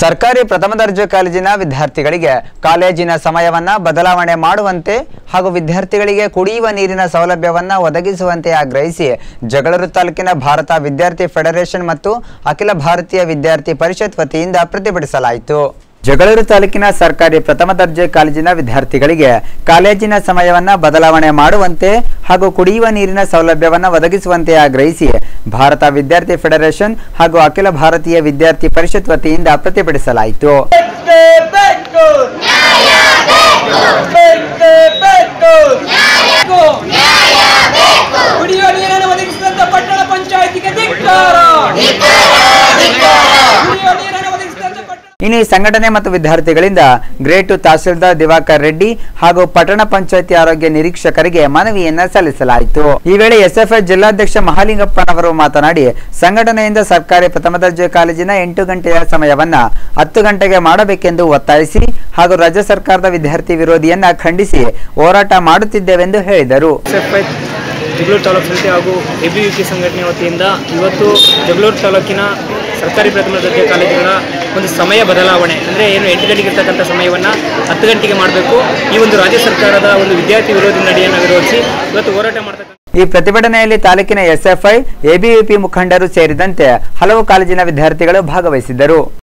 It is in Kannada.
ಸರ್ಕಾರಿ ಪ್ರಥಮ ದರ್ಜೆ ಕಾಲೇಜಿನ ವಿದ್ಯಾರ್ಥಿಗಳಿಗೆ ಕಾಲೇಜಿನ ಸಮಯವನ್ನ ಬದಲಾವಣೆ ಮಾಡುವಂತೆ ಹಾಗೂ ವಿದ್ಯಾರ್ಥಿಗಳಿಗೆ ಕುಡಿಯುವ ನೀರಿನ ಸೌಲಭ್ಯವನ್ನ ಒದಗಿಸುವಂತೆ ಆಗ್ರಹಿಸಿ ಜಗಳೂರು ತಾಲೂಕಿನ ಭಾರತ ವಿದ್ಯಾರ್ಥಿ ಫೆಡರೇಷನ್ ಮತ್ತು ಅಖಿಲ ಭಾರತೀಯ ವಿದ್ಯಾರ್ಥಿ ಪರಿಷತ್ ವತಿಯಿಂದ ಪ್ರತಿಭಟಿಸಲಾಯಿತು ಜಗಳೂರು ತಾಲೂಕಿನ ಸರ್ಕಾರಿ ಪ್ರಥಮ ದರ್ಜೆ ಕಾಲೇಜಿನ ವಿದ್ಯಾರ್ಥಿಗಳಿಗೆ ಕಾಲೇಜಿನ ಸಮಯವನ್ನ ಬದಲಾವಣೆ ಮಾಡುವಂತೆ ಹಾಗೂ ಕುಡಿಯುವ ನೀರಿನ ಸೌಲಭ್ಯವನ್ನ ಒದಗಿಸುವಂತೆ ಆಗ್ರಹಿಸಿ ಭಾರತ ವಿದ್ಯಾರ್ಥಿ ಫೆಡರೇಷನ್ ಹಾಗೂ ಅಖಿಲ ಭಾರತೀಯ ವಿದ್ಯಾರ್ಥಿ ಪರಿಷತ್ ವತಿಯಿಂದ ಪ್ರತಿಭಟಿಸಲಾಯಿತು ಬೇಕೇ ಬೇಕು ಬೇಕೇ ಬೇಕು ಕುಡಿಯುವ ನೀರನ್ನು ಒದಗಿಸಿದಂತ ಪಟ್ಟಣ ಪಂಚಾಯತಿಗೆ ಧಿಕ್ಕಾರ ಕುಡಿಯುವ ನೀರನ್ನು ಒದಗಿಸಿದಂತ ಪಟ್ಟಣ ಇನ್ನು ಈ ಸಂಘಟನೆ ಮತ್ತು ವಿದ್ಯಾರ್ಥಿಗಳಿಂದ ಗ್ರೇಟ್ ತಹಸೀಲ್ದಾರ್ ದಿವಾಕರ್ ರೆಡ್ಡಿ ಹಾಗೂ ಪಟ್ಟಣ ಪಂಚಾಯತಿ ಆರೋಗ್ಯ ನಿರೀಕ್ಷಕರಿಗೆ ಮನವಿಯನ್ನ ಸಲ್ಲಿಸಲಾಯಿತು ಈ ವೇಳೆ ಎಸ್ಎಫ್ಐ ಜಿಲ್ಲಾಧ್ಯಕ್ಷ ಮಹಾಲಿಂಗಪ್ಪನವರು ಮಾತನಾಡಿ ಸಂಘಟನೆಯಿಂದ ಸರ್ಕಾರಿ ಪ್ರಥಮ ದರ್ಜೆ ಕಾಲೇಜಿನ ಎಂಟು ಗಂಟೆಯ ಸಮಯವನ್ನ ಹತ್ತು ಗಂಟೆಗೆ ಮಾಡಬೇಕೆಂದು ಒತ್ತಾಯಿಸಿ ಹಾಗೂ ರಾಜ್ಯ ಸರ್ಕಾರದ ವಿದ್ಯಾರ್ಥಿ ವಿರೋಧಿಯನ್ನ ಖಂಡಿಸಿ ಹೋರಾಟ ಮಾಡುತ್ತಿದ್ದೇವೆಂದು ಹೇಳಿದರು ಎಸ್ಎಫ್ಐ ಜಗಳೂರು ತಾಲೂಕು ಸಮಿತಿ ಹಾಗೂ ಎ ಬಿ ಯು ಪಿ ಸಂಘಟನೆ ವತಿಯಿಂದ ಇವತ್ತು ಜಗಳೂರು ತಾಲೂಕಿನ ಸರ್ಕಾರಿ ಪ್ರಥಮ ದರ್ಜೆ ಕಾಲೇಜುಗಳ ಒಂದು ಸಮಯ ಬದಲಾವಣೆ ಅಂದರೆ ಏನು ಎಂಟು ಗಂಟೆಗೆ ಇರ್ತಕ್ಕಂಥ ಸಮಯವನ್ನು ಹತ್ತು ಗಂಟೆಗೆ ಮಾಡಬೇಕು ಈ ಒಂದು ರಾಜ್ಯ ಸರ್ಕಾರದ ಒಂದು ವಿದ್ಯಾರ್ಥಿ ವಿರೋಧಿ ನಡೆಯನ್ನು ವಿರೋಧಿಸಿ ಇವತ್ತು ಹೋರಾಟ ಮಾಡ್ತಕ್ಕಂಥ ಈ ಪ್ರತಿಭಟನೆಯಲ್ಲಿ ತಾಲೂಕಿನ ಎಸ್ಎಫ್ಐ ಎಬಿವಿಪಿ ಮುಖಂಡರು ಸೇರಿದಂತೆ ಹಲವು ಕಾಲೇಜಿನ ವಿದ್ಯಾರ್ಥಿಗಳು ಭಾಗವಹಿಸಿದ್ದರು